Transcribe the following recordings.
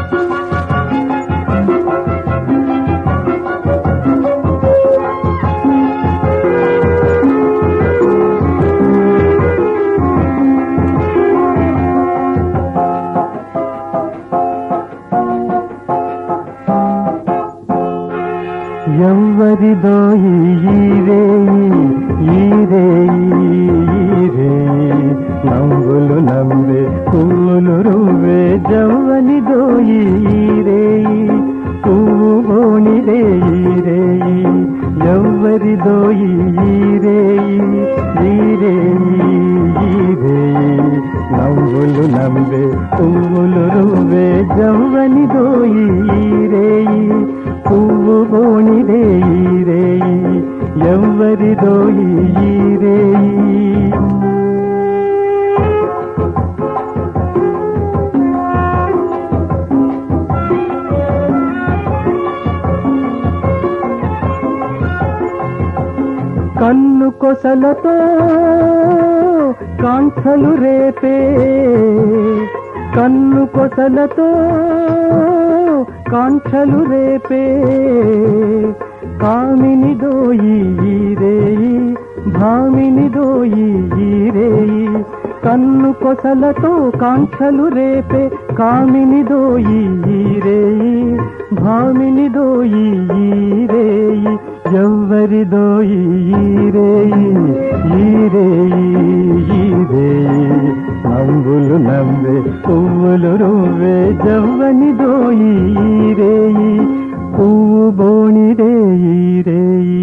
ఎవ్వరిదో ఈరే ఈరే ఈరే నంగులు నవ్వే పువ్వులు రువ్వే జవ్వనిదో ఈరే పువ్వు బోణిదే ఈరే ఎవ్వరిదో ఈరే ఈరే ఈరే నవ్వులు నవ్వే పువ్వులు రువ్వే జవ్వనిదో ఈరే పువ్వు బోణిదే ఈరే ఎవ్వరిదో ఈరే కన్ను కొసలతో కాంక్షలు రేపే కన్ను కొసలతో కాంక్షలు రేపే కామిని దోయి రేయి భామిని దోయి రేయి కన్ను కొసలతో కాంక్షలు రేపే కామిని దోయి రేయి భామిని దోయి రేయి ఎవ్వరిదో ఈరేయి ఈరేయి ఈరేయి నంగులు నవ్వే పువ్వులు రువ్వే జవ్వనిదో ఈరేయి పువ్వు బోణిదే ఈరేయి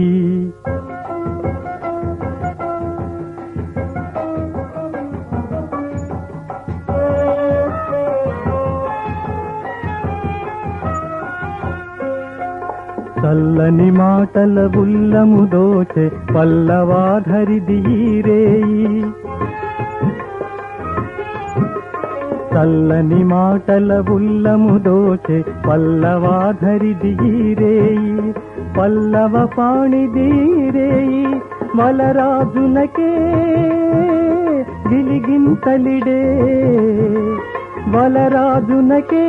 చల్లని మాటల ఉల్లము దోచే పల్లవాధరి దీరేయి చల్లని మాటల ఉల్లము దోచే పల్లవాధరి దీరేయి పల్లవ పాణి దీరేయి మలరాజునకే గిలిగింతలిడే బలరాజునకే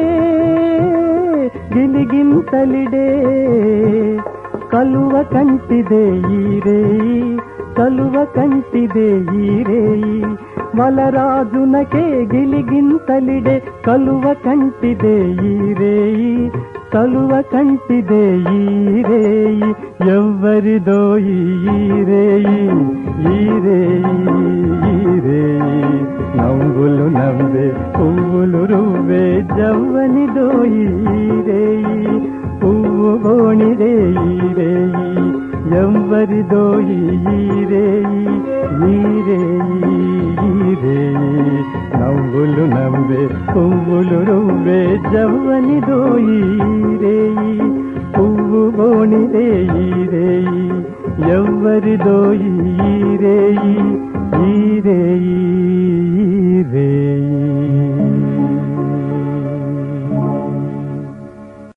గిలిగింతలిడే కలువ కంటిదే ఈరే కలువ కంటిదే ఈరే బలరాజునకే గిలిగింతలిడే కలువ కంటిదే ఈరే కలువ కంటిదే ఈరే ఎవ్వరిదో ఈరేయి ఈరేయి ఈరేయి నవ్వులు నవ్వే పువ్వులు రువ్వే జవ్వనిదో ఈరేయి పువ్వు బోణిదే ఈరేయి ఎవ్వరిదో ఈరేయి ఈరేయి ఈరేయి నవ్వులు నవ్వే పువ్వులు రువ్వే జవ్వనిదో ఈరేయి పువ్వు బోణిదే ఈరేయి ఎవ్వరిదో ఈరేయి